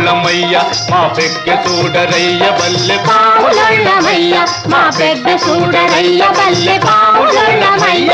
పావులొళ్ళమయ్య మా పెగ్గ చూడరయ్య బల్లె పావులొళ్ళమయ్య మా పెద్ద చూడరయ్య బల్లె పావులొళ్ళమయ్య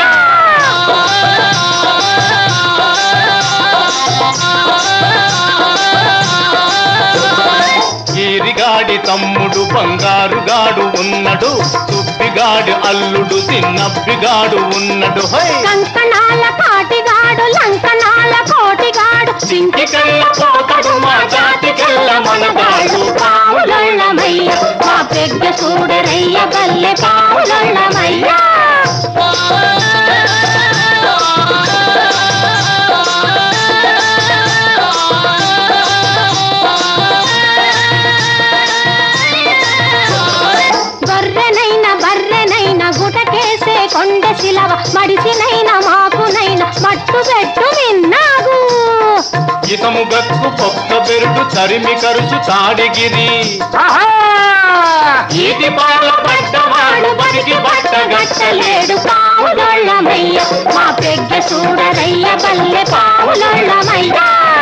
ఈరిగాడి తమ్ముడు బంగారుగాడు ఉన్నడు సుబ్బిగాడి అల్లుడు చిన్నబ్బిగాడు ఉన్నడు హై కంకణాల కాటిగాడు లంకణాల కోటిగాడు సింటికెళ్ళ పోతడు మా జాతికెళ్ళ మనగాడు పావులొళ్ళమయ్య మా పెద్ద చూడరయ్య బల్లె పావులొళ్ళమయ్య గొర్రెనైన బర్రెనైన గుటకేసే కొండ శిలవ మడిసినైన మాకునైన మట్టు పెట్టు విన్నాగు ఇతము గక్కు పొక్క బెరుడు తరిమి కరుచు తాడిగిరి ఈటి పాల పడ్డవాడు బతికి గట్టలేడు పావులొళ్ళమయ్య మా పెగ్గ చూడరయ్య బల్లె పావులొళ్ళమయ్య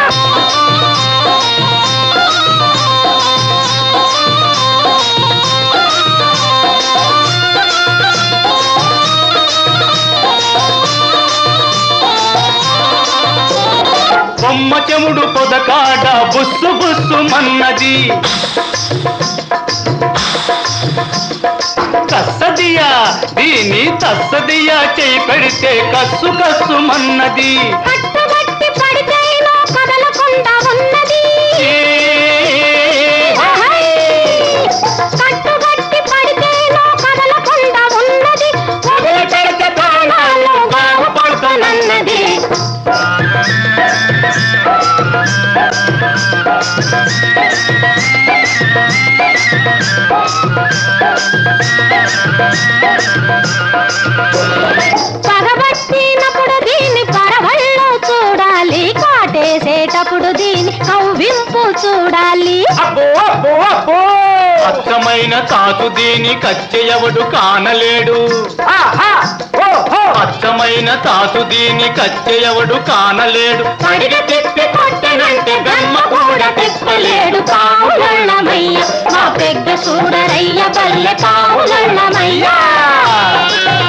బొమ్మ చెముడు పొదకాడ బుస్సు బుస్సు మన్నది కස්සదియా దీని తస్సదియా చేయి పెడితే కస్సు కస్సు మన్నది కట్టుబట్టి పడితేనో కదలకుండా ఉన్నది కట్టుబట్టి పడితేనో కదలకుండా ఉన్నది వదిలి పెడితే తాళాలు బాగుపడుతానన్నది పగబట్టినప్పుడు దీన్ని పరవళ్ళు చూడాలి కాటేసేటప్పుడు దీని కవ్వింపు చూడాలి అబ్బో అబ్బో అబ్బో అచ్చమైన తాతు దీని కచ్చెయవడు కానలేడు అచ్చమైన తాతు దీని కచ్చెయవడు కానలేడు పడిగ తిప్పి కొట్టనంటే గమ్మ కూడా తిప్పలేడు పావులమయ్య మా పెద్ద చూడరయ్య బల్లె పావులమయ్య